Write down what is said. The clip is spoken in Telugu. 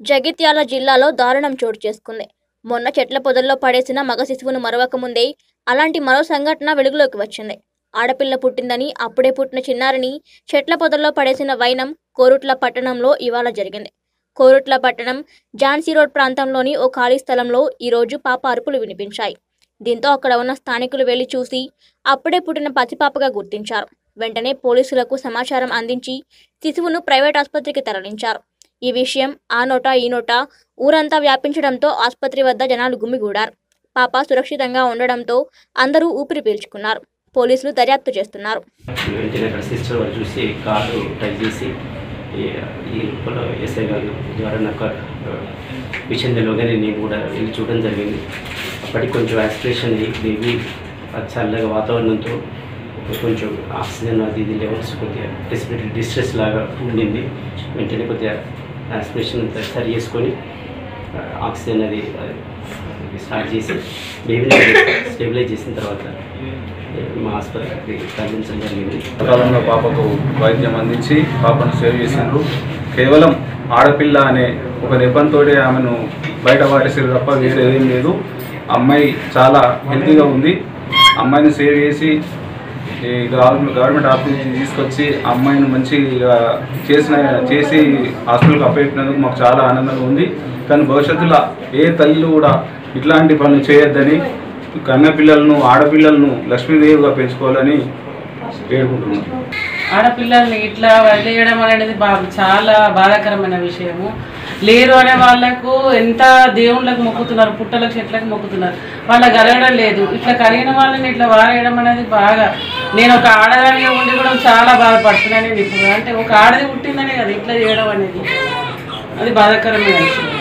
జగిత్యాల జిల్లాలో దారుణం చోటు చేసుకుంది మొన్న చెట్ల పొదల్లో పడేసిన మగ శిశువును మరవక ముందే అలాంటి మరో సంఘటన వెలుగులోకి వచ్చింది ఆడపిల్ల పుట్టిందని అప్పుడే పుట్టిన చిన్నారిని చెట్ల పొదల్లో పడేసిన వైనం కోరుట్ల పట్టణంలో ఇవాళ జరిగింది కోరుట్ల పట్టణం ఝాన్సీ రోడ్ ప్రాంతంలోని ఓ ఖాళీ స్థలంలో ఈరోజు పాప అరుపులు వినిపించాయి దీంతో అక్కడ ఉన్న స్థానికులు వెళ్లి చూసి అప్పుడే పుట్టిన పసిపాపగా గుర్తించారు వెంటనే పోలీసులకు సమాచారం అందించి శిశువును ప్రైవేట్ ఆసుపత్రికి తరలించారు ఈ విషయం ఆ నోట ఈ నోట ఊరంతా వ్యాపించడంతో ఆసుపత్రి వద్ద జనాలు గుమిగూడారు పాప సురక్షితంగా ఉండడంతో అందరూ ఊపిరి పీల్చుకున్నారు పోలీసులు దర్యాప్తు చేస్తున్నారు వెంటనే అక్కడ సిస్టర్ వాళ్ళు చూసి కారు ట్రై చేసి ఈ ఈ లోపల ఎస్ఐ గారు ద్వారా నాకు ఆ, విషయం తెలియగానే నేను కూడా వెళ్ళి చూడడం జరిగింది అప్పటికి కొంచెం యాక్సిలేషన్ అయ్యి బేబీ ఆ చల్లగా వాతావరణంతో కొంచెం ఆక్సిజన్ అది ఇది లెవెల్స్ కొద్దిగా రెస్పిరేటరీ డిస్ట్రెస్ లాగా ఉండింది వెంటనే కొద్దిగా యాక్సిలేషన్ అంతా సరి చేసుకొని ఆ, ఆక్సిజన్ అది అది స్టార్ట్ చేసి బేబీని స్టెబిలైజ్ చేసిన తర్వాత మా ఆసుపత్రికి తరలించడం జరిగింది కాలంలో పాపకు వైద్యం అందించి పాపను సేవ్ చేసిండ్రు కేవలం ఆడపిల్ల అనే ఒక నెపంతో ఆమెను బయట పారేసారు తప్ప వేరే ఏం లేదు అమ్మాయి చాలా హెల్తీగా ఉంది అమ్మాయిని సేవ్ చేసి ఈ గవర్నమెంట్ గవర్నమెంట్ ఆఫీస్ నుంచి తీసుకొచ్చి అమ్మాయిని మంచిగా చేసిన చేసి హాస్పిటల్కి అప్పచెప్పినందుకు మాకు చాలా ఆనందంగా ఉంది కానీ భవిష్యత్తులో ఏ తల్లి కూడా ఇట్లాంటి పనులు చేయొద్దని కన్న పిల్లలను ఆడపిల్లలను లక్ష్మీదేవిగా పెంచుకోవాలని వేడుకుంటున్నాం ఆడపిల్లల్ని ఇట్లా వదిలేయడం అనేది బా చాలా బాధాకరమైన విషయము లేరు అనే వాళ్ళకు ఎంత దేవుళ్ళకు మొక్కుతున్నారు పుట్టలకు చెట్లకు మొక్కుతున్నారు వాళ్ళకి కలగడం లేదు ఇట్లా కలిగిన వాళ్ళని ఇట్లా వారేయడం అనేది బాగా నేను ఒక ఆడదానిగా ఉండి కూడా చాలా బాధపడుతున్నాను నేను ఇప్పుడు అంటే ఒక ఆడది పుట్టిందనే కదా ఇట్లా చేయడం అనేది అది బాధాకరమైన విషయం